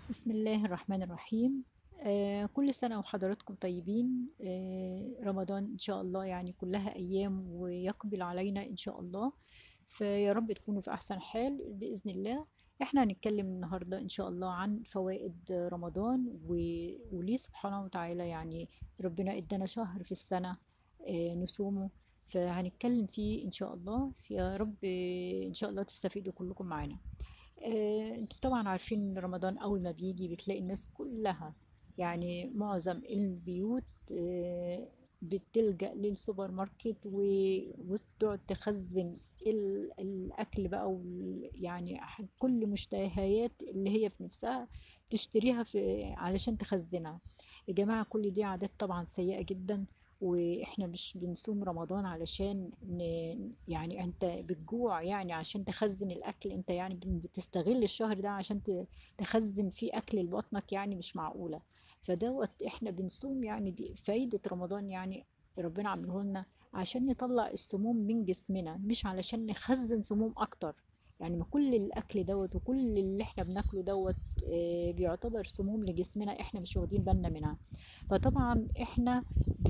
بسم الله الرحمن الرحيم آه كل سنة وحضراتكم طيبين آه رمضان إن شاء الله يعني كلها أيام ويقبل علينا إن شاء الله فيا رب تكونوا في أحسن حال بإذن الله إحنا هنتكلم النهاردة إن شاء الله عن فوائد رمضان و- وليه سبحانه وتعالى يعني ربنا إدانا شهر في السنة آه نصومه فهنتكلم فيه إن شاء الله يا رب آه، إن شاء الله تستفيدوا كلكم معانا آه، انتوا طبعا عارفين ان رمضان اول ما بيجي بتلاقي الناس كلها يعني معظم البيوت آه، بتلجأ للسوبر ماركت و- وتقعد تخزن ال- الاكل بقى وال- يعني ح- كل مشتهيات اللي هي في نفسها تشتريها في علشان تخزنها يا جماعة كل دي عادات طبعا سيئة جدا واحنا مش بنصوم رمضان علشان ن... يعني انت بتجوع يعني عشان تخزن الاكل انت يعني بتستغل الشهر ده عشان ت- تخزن فيه اكل لبطنك يعني مش معقولة فدوت احنا بنصوم يعني دي فايدة رمضان يعني ربنا عامله لنا عشان نطلع السموم من جسمنا مش علشان نخزن سموم اكتر يعني ما كل الاكل دوت وكل اللي احنا بناكله دوت آه، بيعتبر سموم لجسمنا احنا مش واخدين بالنا منها فطبعا احنا ب...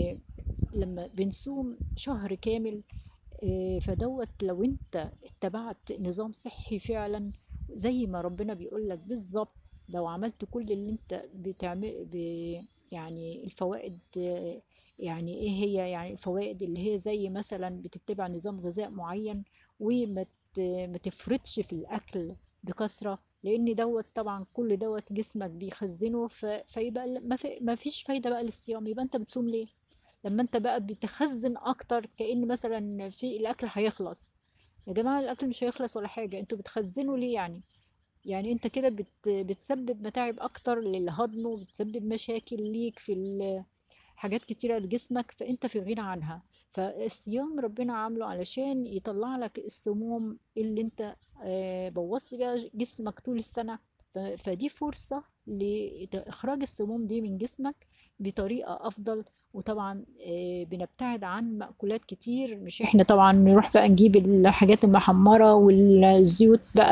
لما بنصوم شهر كامل آه، فدوت لو انت اتبعت نظام صحي فعلا زي ما ربنا بيقول لك بالظبط لو عملت كل اللي انت بتعمل ب... يعني الفوائد آه، يعني ايه هي يعني الفوائد اللي هي زي مثلا بتتبع نظام غذاء معين وما ت... ما تفرطش في الاكل بكثرة لان دوت طبعا كل دوت جسمك بيخزنه ف... فيبقى ما, في... ما فيش فايدة بقى للصيام يبقى انت بتصوم ليه لما انت بقى بتخزن اكتر كأن مثلا في الاكل هيخلص يا جماعة الاكل مش هيخلص ولا حاجة انتوا بتخزنوا ليه يعني يعني انت كده بت بتسبب متاعب اكتر للهضم وبتسبب مشاكل ليك في ال- حاجات كتيرة لجسمك فانت في غنى عنها فالصيام ربنا عامله علشان يطلع لك السموم اللي انت آه، بوظت بيها جسمك طول السنة ف- فدي فرصة لإخراج السموم دي من جسمك بطريقة أفضل وطبعا آه، بنبتعد عن مأكولات كتير مش احنا طبعا نروح بقى نجيب الحاجات المحمرة والزيوت بقى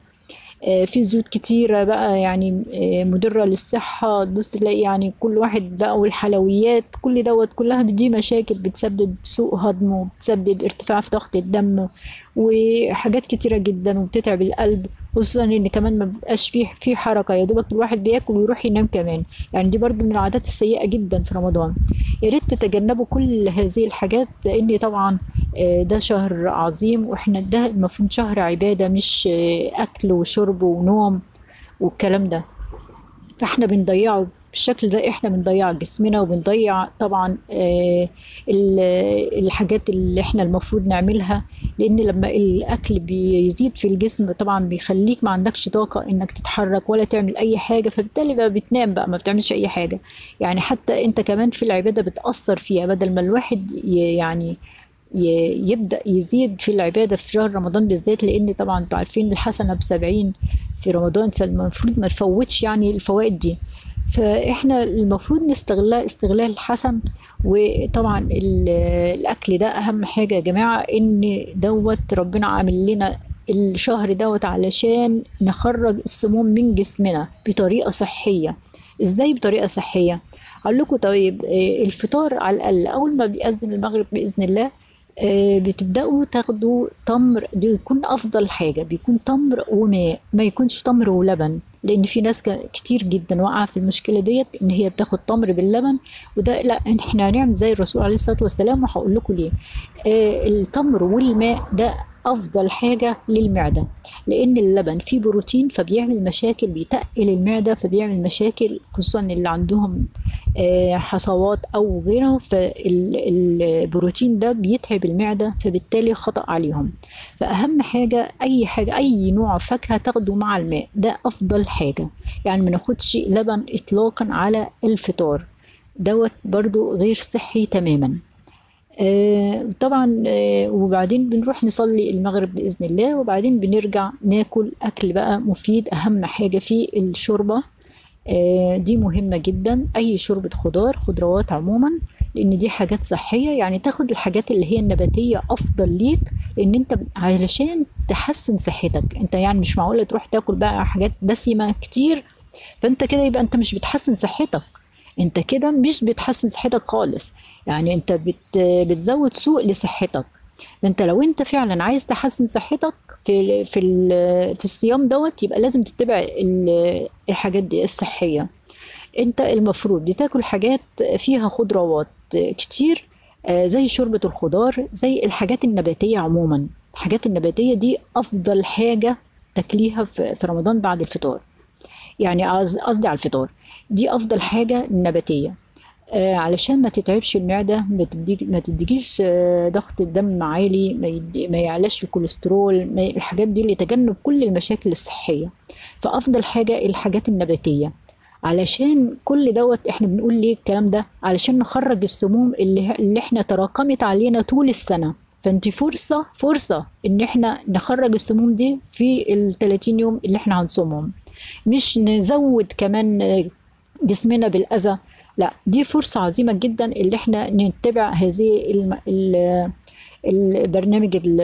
آه، في زيوت كتيرة بقى يعني آه، مضرة للصحة تبص تلاقي يعني كل واحد بقى والحلويات كل دوت كلها دي مشاكل بتسبب سوء هضم وبتسبب ارتفاع في ضغط الدم وحاجات كتيرة جدا وبتتعب القلب خصوصا ان كمان ما بيبقاش فيه في حركة يا دوبك الواحد بياكل ويروح ينام كمان يعني دي برضو من العادات السيئة جدا في رمضان يا ريت تتجنبوا كل هذه الحاجات لان طبعا آه، ده شهر عظيم واحنا ده المفروض شهر عبادة مش آه، أكل وشرب ونوم والكلام ده فاحنا بنضيعه بالشكل ده احنا بنضيع جسمنا وبنضيع طبعا آه، ال- الحاجات اللي احنا المفروض نعملها لان لما الاكل بيزيد في الجسم طبعا بيخليك ما عندكش طاقة انك تتحرك ولا تعمل اي حاجة فبالتالي بقى بتنام بقى ما بتعملش اي حاجة يعني حتى انت كمان في العبادة بتأثر فيها بدل ما الواحد ي- يعني ي- يبدأ يزيد في العبادة في شهر رمضان بالذات لأن طبعا انتوا عارفين الحسنة بسبعين في رمضان فالمفروض ما نفوتش يعني الفوائد دي فاحنا المفروض نستغلها استغلال حسن وطبعا ال- الأكل ده أهم حاجة يا جماعة إن دوت ربنا عامل لنا الشهر دوت علشان نخرج السموم من جسمنا بطريقة صحية ازاي بطريقة صحية اقول لكم طيب آه، الفطار على الاقل اول ما بيأذن المغرب باذن الله آه، بتبدأوا تاخدوا تمر ده يكون أفضل حاجة بيكون تمر وماء ما يكونش تمر ولبن لأن في ناس ك- كتير جدا واقعة في المشكلة ديت إن هي بتاخد تمر باللبن وده لا إحنا هنعمل زي الرسول عليه الصلاة والسلام وهقول لكم ليه آه، التمر والماء ده أفضل حاجة للمعدة لأن اللبن فيه بروتين فبيعمل مشاكل بيتقل المعدة فبيعمل مشاكل خصوصا اللي عندهم آه، حصوات او غيره فالبروتين ده بيتعب المعده فبالتالي خطأ عليهم فاهم حاجه اي حاجه اي نوع فاكهه تاخده مع الماء ده افضل حاجه يعني ما ناخدش لبن اطلاقا على الفطار دوت برضو غير صحي تماما آه، طبعا آه، وبعدين بنروح نصلي المغرب بإذن الله وبعدين بنرجع ناكل أكل بقى مفيد أهم حاجة فيه الشوربة آه، دي مهمة جدا أي شوربة خضار خضروات عموما لأن دي حاجات صحية يعني تاخد الحاجات اللي هي النباتية أفضل ليك لأن أنت علشان تحسن صحتك أنت يعني مش معقولة تروح تاكل بقى حاجات دسمة كتير فانت كده يبقى انت مش بتحسن صحتك انت كده مش بتحسن صحتك خالص يعني انت بت بتزود سوء لصحتك فانت لو انت فعلا عايز تحسن صحتك في في ال- في الصيام دوت يبقى لازم تتبع ال- الحاجات دي الصحيه انت المفروض بتاكل حاجات فيها خضروات كتير آه، زي شوربة الخضار زي الحاجات النباتية عموما الحاجات النباتية دي أفضل حاجة تاكليها في في رمضان بعد الفطار يعني قص- قصدي على الفطار دي أفضل حاجة نباتية آه، علشان ما تتعبش المعدة ما تديك ما تديكيش آه، ضغط الدم عالي ما, يدي ما يعلاش الكوليسترول ما ي- الحاجات دي لتجنب كل المشاكل الصحية فأفضل حاجة الحاجات النباتية علشان كل دوت احنا بنقول ليه الكلام ده علشان نخرج السموم اللي, اللي احنا تراكمت علينا طول السنة فانت فرصة فرصة ان احنا نخرج السموم دي في ال 30 يوم اللي احنا هنصومهم مش نزود كمان آه، جسمنا بالأذى لا دي فرصة عظيمة جدا اللي احنا نتبع هذه الم- ال- البرنامج